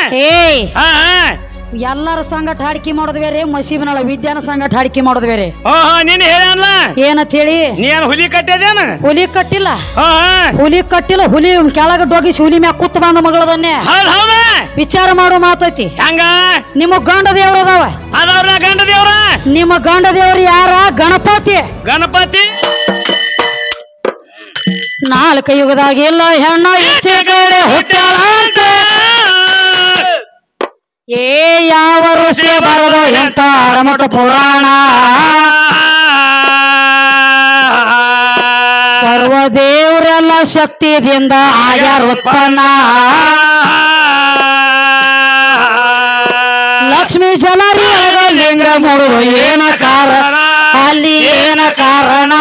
ಏಯ್ ಹಾ ಹಾ ಎಲ್ಲರ ಸಂಗಟ ಹಾಡಿಕೆ ಮಾಡೋದು ಬೇರೆ ಮಸೀಬನಳ ವಿದ್ಯಾನ ಸಂಗಟ ಹಾಡಿಕೆ ಮಾಡೋದು ಬೇರೆ ಹಾ ಹಾ ನೀನ್ ಹೇಳಲ್ಲ ಏನಂತ ಹೇಳಿ ನೀ ಏನ್ ಹುಲಿ ಕಟ್ಟದೇನ ಹುಲಿ ಕಟ್ಟಿಲ್ಲ ಹಾ ಹಾ ಹುಲಿ ಕಟ್ಟಿಲ್ಲ ಹುಲಿ ಕೆಳಗ ಡೊಗಿಸಿ ಹುಲಿ ಮ್ಯಾಗ ಕೂತ್ ಬಂದ ಮಗಳದನ್ನೇ ಹೌದ್ ಹೌದ ವಿಚಾರ ಮಾಡೋ ಮಾತೈತಿ ಹೆಂಗ ನಿಮ್ಮ ಗಂಡ ದೇವ್ರು ಅದಾವ ಅದವ್ರ ಗಂಡ ದೇವ್ರ ನಿಮ್ಮ ಗಂಡ ದೇವ್ರು ಯಾರ ಗಣಪತಿ ಗಣಪತಿ ನಾಲ್ಕು ಯುಗದಾಗ ಇಲ್ಲ ಹೆಣ್ಣ ಈಚೆ ಕಡೆ ಹುಟ್ಟ್ಯಾಳ ಅಂತ. ಏ ಯಾವ ಋಷಿ ಬರದ ಎಂತ ಅರಮಟ ಪುರಾಣ ಸರ್ವ ದೇವರೆಲ್ಲ ಶಕ್ತಿದಿಂದ ಆಗ್ಯಾರ ಉತ್ಪನ್ನ ಲಕ್ಷ್ಮೀ ಜಲರಿ ಲಿಂಗ ಮೂಡುದು ಏನ ಕಾರಣ ಅಲ್ಲಿ ಏನ ಕಾರಣ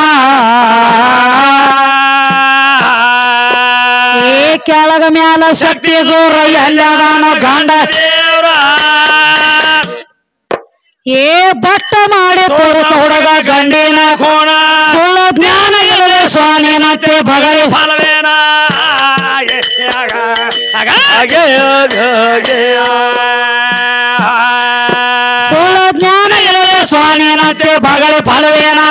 ಏ ಕೆಳಗ ಮ್ಯಾಲ ಶಕ್ತಿ ಜೋರ ಎಲ್ಲದಾನ ಗಂಡ ಏ ಬಟ್ಟ ಮಾಡಿ ತೋರಿಸ ಹುಡುಗ ಗಂಡಿನ ಕೋಣ ಸುಳ್ಳ ಜ್ಞಾನ ಇಲ್ಲದೆ ಸ್ವಾಮಿನಂತೆ ಬಗಲಿ ಫಲವೇನ ಸುಳ್ಳ ಜ್ಞಾನ ಇಲ್ಲದೆ ಸ್ವಾಮಿನಂತೆ ಬಗಲಿ ಫಲವೇನ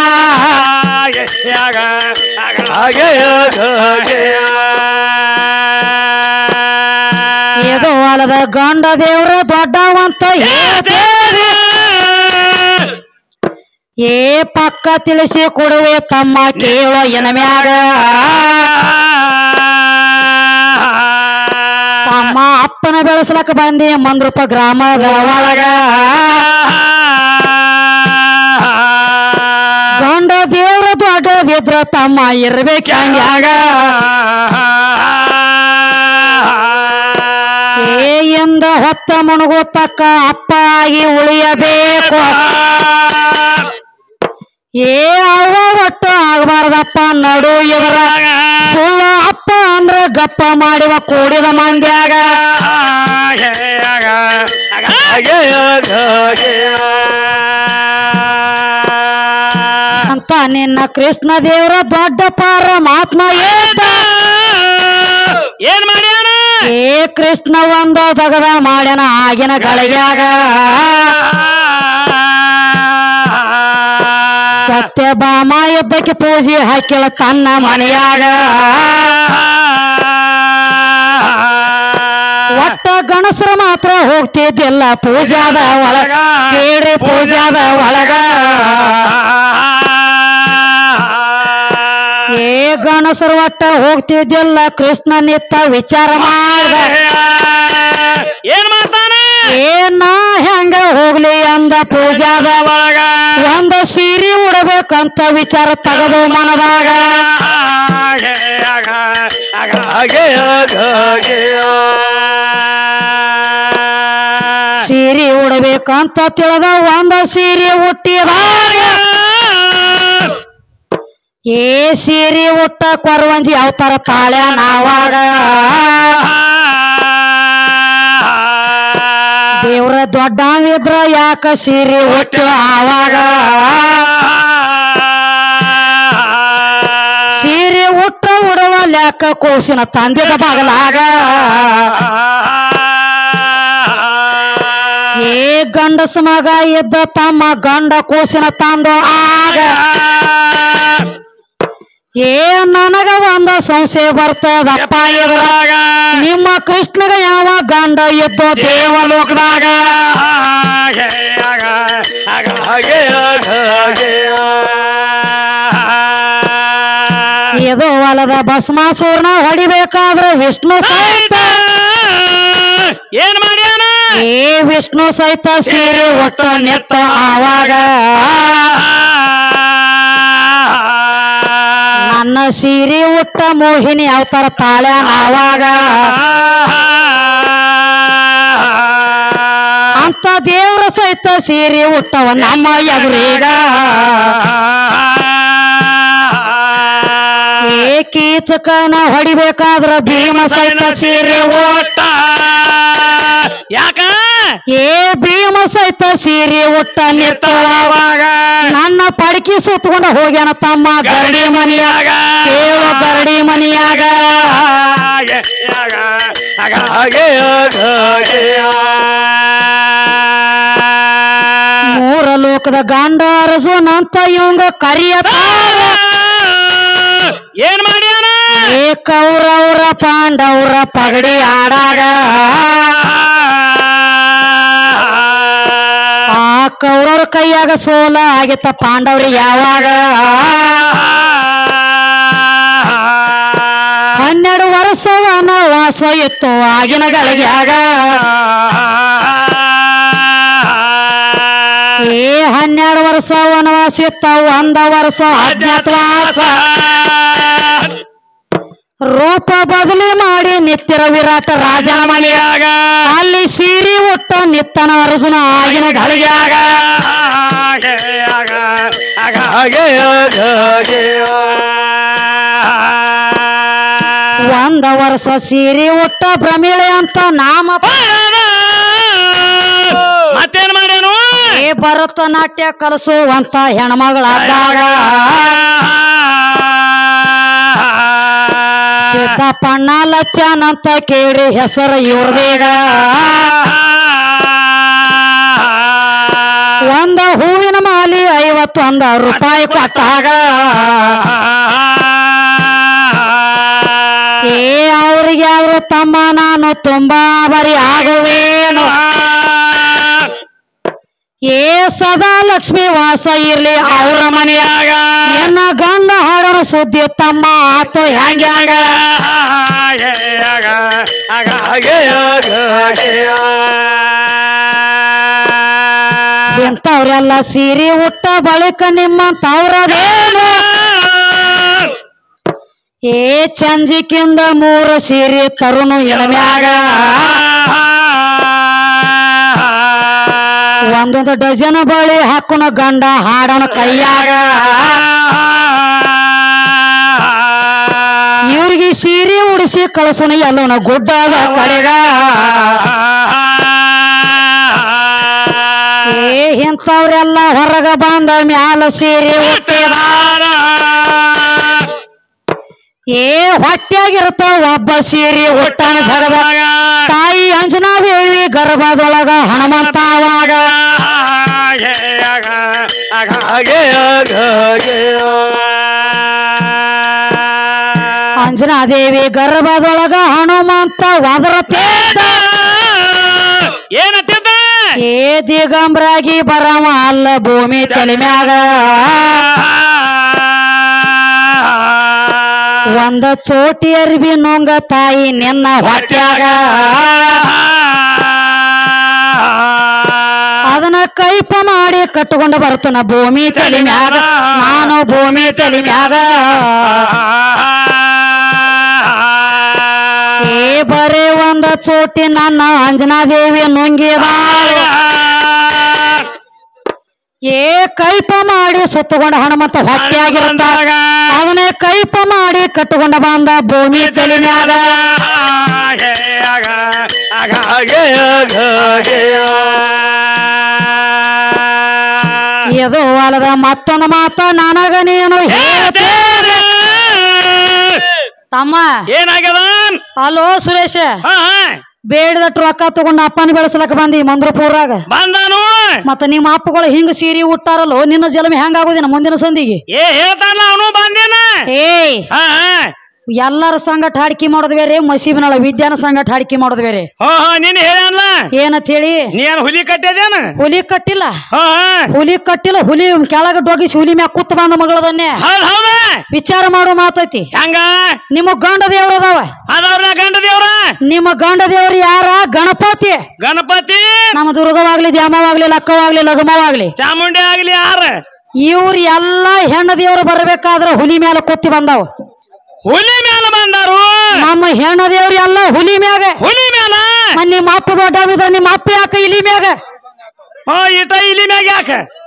ಇದು ಅಲ್ಲದ ಗಂಡ ದೇವ್ರ ದೊಡ್ಡವಂತ ಹೇಳ್ತೇವೆ ಏ ಪಕ್ಕ ತಿಳಿಸಿ ಕೊಡುವೆ ತಮ್ಮ ಕೇಳೋ ಎನಮ್ಯಾಗ ತಮ್ಮ ಅಪ್ಪನ ಬೆಳೆಸ್ಲಕ್ಕ ಬಂದಿ ಮಂದ್ರೂಪ ಗ್ರಾಮದ ಒಳಗ ಗಂಡ ದೇವ್ರ ದೊಡ್ಡದಿದ್ರ ತಮ್ಮ ಇರ್ಬೇಕು ಹಂಗ್ಯಾಗ ಏ ಎಂದ ಹೊತ್ತ ಮುಣಗು ತಕ್ಕ ಅಪ್ಪ ಆಗಿ ಉಳಿಯಬೇಕು ಏ ಅವ್ವ ಒಟ್ಟು ಆಗಬಾರ್ದಪ್ಪ ನಡು ಇವರ ಸುಳ್ಳ ಅಪ್ಪ ಅಂದ್ರ ಗಪ್ಪ ಮಾಡಿವ ಕೂಡಿದ ಮಂದ್ಯಾಗ ಅಂತ ನಿನ್ನ ಕೃಷ್ಣ ದೇವರ ದೊಡ್ಡ ಪರಮಾತ್ಮ ಏದ ಏನ್ ಮಾಡ್ಯಾನ ಏ ಕೃಷ್ಣ ಒಂದು ದಗದ ಮಾಡ್ಯಾನ ಆಗಿನ ಗಳಿಗ್ಯಾಗ ಸತ್ಯಭಾಮ ಯುದ್ಧಕ್ಕೆ ಪೂಜೆ ಹಾಕಿಳ ತನ್ನ ಮನೆಯಾಗ ಒಟ್ಟ ಗಣಸರ ಮಾತ್ರ ಹೋಗ್ತಿದ್ದಿಲ್ಲ ಪೂಜಾದ ಒಳಗ ಕೇಳಿ ಪೂಜಾದ ಒಳಗ ಏ ಗಣಸರು ಒಟ್ಟ ಹೋಗ್ತಿದ್ದಿಲ್ಲ ಕೃಷ್ಣ ನಿತ್ತ ವಿಚಾರ ಮಾಡ್ದ ಏನ್ ಮಾಡ್ತಾನ ಏನ ಹೆಂಗ ಹೋಗ್ಲಿ ಅಂದ ಪೂಜಾದ ಒಳಗ ಒಂದ ಸೀರೆ ಉಡಬೇಕಂತ ವಿಚಾರ ತಗದು ಮನದಾಗ ಸೀರೆ ಉಡಬೇಕಂತ ತಿಳಿದ ಒಂದ ಸೀರೆ ಹುಟ್ಟಿದಾಗ ಏ ಸೀರೆ ಉಟ್ಟ ಕೊರವಂಜಿ ಅವತಾರ ತಾಳ್ಯ ನಾವಾಗ ದೇವ್ರ ದೊಡ್ಡವಿದ್ರ ಯಾಕ ಸೀರೆ ಉಟ್ಟು ಆವಾಗ ಸೀರೆ ಉಟ್ಟ ಉಡವ ಲ್ಯಾಕ ಕೂಸಿನ ತಂದಿದ ಬಗಲಾಗ ಏ ಗಂಡಸ ಮಗ ಇದ್ದ ತಮ್ಮ ಗಂಡ ಕೂಸಿನ ತಂದು ಆಗ ಏ ನನಗ ಒಂದ ಸಂಶಯ ಬರ್ತದಪ್ಪ ಇದ್ರಾಗ ನಿಮ್ಮ ಕೃಷ್ಣಗ ಯಾವ ಗಂಡ ಇದ್ದು ದೇವಲೋಕದಾಗ ಇದು ಹೊಲದ ಭಸ್ಮಾಸೂರ್ನ ಹೊಡಿಬೇಕಾದ್ರೆ ವಿಷ್ಣು ಸಹಿತ ಏನ್ ಮಾಡ್ಯಾನ ಏ ವಿಷ್ಣು ಸಹಿತ ಸೀರೆ ಒಟ್ಟು ನಿತ್ತ ಆವಾಗ ನನ್ನ ಸೀರೆ ಉಟ್ಟ ಮೋಹಿನಿ ಅವತಾರ ತಾಳ್ಯ ಆವಾಗ ಅಂತ ದೇವ್ರ ಸಹಿತ ಸೀರೆ ಉಟ್ಟವ ನಮ್ಮ ಎದುರೀಗ ಏ ಕೀಚಕನ ಹೊಡಿಬೇಕಾದ್ರ ಭೀಮ ಸಹಿತ ಸೀರೆ ಉಟ್ಟ ಯಾಕ ಏ ಭೀಮ ಸಹಿತ ಸೀರೆ ಉಟ್ಟ ನಿತ್ತವಾಗ ನನ್ನ ಪಡಕಿ ಸುತ್ತಕೊಂಡ ಹೋಗ್ಯಾನ ತಮ್ಮ ಗರಡಿ ಮನಿಯಾಗ ಕೇವ ಗರಡಿ ಮನಿಯಾಗ ಮೂರ ಲೋಕದ ಗಂಡ ಅರಸುನಂತ ಇವಂಗ ಕರಿಯತಾರ ಏನ್ ಮಾಡ್ಯಾನ ಏ ಕೌರವ್ರ ಪಾಂಡವ್ರ ಪಗಡಿ ಆಡಾಗ ಆ ಕೌರವ್ರ ಕೈಯಾಗ ಸೋಲ ಆಗಿತ್ತ ಪಾಂಡವ್ರಿಗೆ ಯಾವಾಗ ಹನ್ನೆರಡು ವರ್ಷ ವನವಾಸ ಇತ್ತು ಆಗಿನ ಗಳಿಗ್ಯಾಗ ಏ ಹನ್ನೆರಡು ವರ್ಷ ವನವಾಸ ಇತ್ತ ಒಂದ ವರ್ಷ ಅಜ್ಞಾತವಾಸ ರೂಪ ಬದಲಿ ಮಾಡಿ ನಿತ್ಯರ ವಿರಾಟ ರಾಜನ ಮನೆಯಾಗ ಅಲ್ಲಿ ಸೀರಿ ಉಟ್ಟ ನಿತ್ತನ ಅರಸನ ಆಗಿನ ಗಳಿಗ್ಯಾಗ ಒಂದ ವರ್ಷ ಸೀರಿ ಉಟ್ಟ ಭ್ರಮಿಳೆ ಅಂತ ನಾಮ ಮತ್ತೇನ್ ಮಾಡ್ಯಾನು ಏ ಭರತನಾಟ್ಯ ಕಲಿಸುವಂತ ಹೆಣ್ಮಗಳಾದಾಗ ಸಿದ್ದಪ್ಪಣ್ಣ ಲಚ್ಚನ್ ಅಂತ ಕೇಳಿ ಹೆಸರು ಇವ್ರದೀಗ ಒಂದ ಹೂವಿನ ಮಾಲಿ ಐವತ್ತೊಂದ ರೂಪಾಯಿ ಕೊಟ್ಟಾಗ ಏ ಅವ್ರಿಗೆ ಅವ್ರು ತಮ್ಮ ನಾನು ತುಂಬಾ ಬರಿ ಆಗುವೇನು ಏ ಸದಾ ಲಕ್ಷ್ಮಿ ವಾಸ ಇರ್ಲಿ ಅವ್ರ ಮನೆಯಾಗ ಎನ್ನ ಗಂಡ ಹಾಡೋಣ ಸುದ್ದಿ ತಮ್ಮ ಆತು ಹೆಂಗ್ಯಾಂಗ ಇಂಥವ್ರೆಲ್ಲ ಸೀರೆ ಉಟ್ಟ ಬಳಿಕ ನಿಮ್ಮಂತವ್ರದೇನು ಏ ಚಂಜಿಕಿಂದ ಮೂರು ಸೀರೆ ತರುಣು ಎಳಮ್ಯಾಗ ಒಂದೊಂದು ಡಜನ್ ಬಳಿ ಹಾಕುನ ಗಂಡ ಹಾಡೋಣ ಕೈಯಾಗ ಇವ್ರಿಗೆ ಸೀರೆ ಉಡಿಸಿ ಕಳಸುನ ಎಲ್ಲವನ ಗುಡ್ಡದ ಕಡೆಗ ಏ ಇಂಥವ್ರೆಲ್ಲ ಹೊರಗ ಬಂದ ಮ್ಯಾಲ ಸೀರೆ ಉಟ್ಟಿದಾರ ಏ ಹೊಟ್ಯಾಗಿರ್ತ ಒಬ್ಬ ಸೀರೆ ಉಟ್ಟನ ಜಗದಾಗ ತಾಯಿ ಅಂಜನಾದೇವಿ ಗರ್ಭದೊಳಗ ಹನುಮಂತವಾಗ ಅಂಜನಾದೇವಿ ಗರ್ಭದೊಳಗ ಹನುಮಂತ ಒದರತೇದ ಏನತ್ತಿದ್ದ ಏ ದಿಗಂಬರಾಗಿ ಬರವ ಅಲ್ಲ ಭೂಮಿ ತಲೆಮ್ಯಾಗ ಒಂದ ಚೋಟಿ ಅರ್ಬಿ ನುಂಗ ತಾಯಿ ನಿನ್ನ ಹೊಟ್ಯಾಗ ಅದನ್ನ ಕೈಪ ಮಾಡಿ ಕಟ್ಟುಕೊಂಡು ಬರ್ತನ ಭೂಮಿ ತಲೆ ಮ್ಯಾಗ ನಾನು ಭೂಮಿ ತಲೆ ಮ್ಯಾಗ ಏ ಬರೇ ಒಂದ ಚೋಟಿ ನನ್ನ ಅಂಜನಾದೇವಿ ನುಂಗಿದಾಳ ಏ ಕೈಪ ಮಾಡಿ ಸುತ್ತಕೊಂಡ ಹನುಮಂತ ಹೊಟ್ಟೆಯಾಗಿರುತ್ತಾಗ ಅವನೇ ಕೈಪ ಮಾಡಿ ಕಟ್ಟುಕೊಂಡ ಬಂದ ಭೂಮಿ ತಲೆ ಮ್ಯಾಗ ಇದು ಅಲ್ಲದ ಮತ್ತೊಂದು ಮಾತ ನನಗ ನೀನು ಹೇಳ್ತೇನೆ ತಮ್ಮ ಏನಾಗ್ಯದ ಅಲೋ ಸುರೇಶ ಹಾ ಹಾ ಬೇಡದಟ್ಟು ರೊಕ್ಕ ತಗೊಂಡು ಅಪ್ಪನ ಬೆಳೆಸಲಕ್ಕ ಬಂದಿ ಮಂದ್ರಪುರಾಗ ಬಂದಾನು ಮತ್ತ ನಿಮ್ಮ ಅಪ್ಪಗಳು ಹಿಂಗ ಸೀರೆ ಉಟ್ಟಾರಲ್ಲೋ ನಿನ್ನ ಜಲಮೆ ಹೆಂಗಾಗೋದಿನ ಮುಂದಿನ ಸಂದಿಗೆ ಏ ಹೇಳ್ತಾನ ಅವನು ಬಂದೇನ ಏಯ್ ಹಾ ಹಾ ಎಲ್ಲರ ಸಂಗಟ ಹಾಡಿಕೆ ಮಾಡೋದು ಬೇರೆ ಮಸೀಬಿನಳ ವಿದ್ಯಾನ ಸಂಗಟ ಹಾಡಿಕೆ ಮಾಡೋದು ಬೇರೆ ಹಾ ಹಾ ನೀನ್ ಹೇಳಲ್ಲ ಏನಂತ ಹೇಳಿ ನೀ ಏನ್ ಹುಲಿ ಕಟ್ಟಿದೇನ ಹುಲಿ ಕಟ್ಟಿಲ್ಲ ಹಾ ಹಾ ಹುಲಿ ಕಟ್ಟಿಲ್ಲ ಹುಲಿ ಕೆಳಗ ಡೊಗಿಸಿ ಹುಲಿ ಮ್ಯಾಗ ಕೂತ್ ಬಂದ ಮಗಳದನ್ನೇ ಹೌದ್ ಹೌದ ವಿಚಾರ ಮಾಡೋ ಮಾತೈತಿ ಹೆಂಗ ನಿಮ್ಮ ಗಂಡ ದೇವ್ರ ಅದಾವ ಅದಾವ್ರ ಗಂಡ ದೇವ್ರ ನಿಮ್ಮ ಗಂಡ ದೇವ್ರ ಯಾರ ಗಣಪತಿ ಗಣಪತಿ ನಮ್ಮ ದುರ್ಗವಾಗ್ಲಿ ದ್ಯಾಮವಾಗ್ಲಿ ಲಕ್ಕವಾಗ್ಲಿ ಲಗಮವಾಗ್ಲಿ ಚಾಮುಂಡಿ ಆಗ್ಲಿ ಯಾರ ಇವ್ರು ಎಲ್ಲಾ ಹೆಣ್ಣ ದೇವ್ರು ಬರ್ಬೇಕಾದ್ರ ಹುಲಿ ಮ್ಯಾಲ ಕೂತಿ ಬಂದಾವ ಹುಲಿ ಮ್ಯಾಲ ಬಂದಾರು ನಮ್ಮ ಹೆಣ್ಣ ದೇವ್ರ ಎಲ್ಲ ಹುಲಿ ಮ್ಯಾಗ ಹುಲಿ ಮ್ಯಾಲ ಮತ್ತ್ ನಿಮ್ಮ ಅಪ್ಪ ದೊಡ್ಡವಿದ್ರ ನಿಮ್ಮ ಅಪ್ಪ ಯಾಕ ಇಲಿ ಮ್ಯಾಗ ಹಾ ಇಟ ಇಲಿ ಮ್ಯಾಗ ಯಾಕ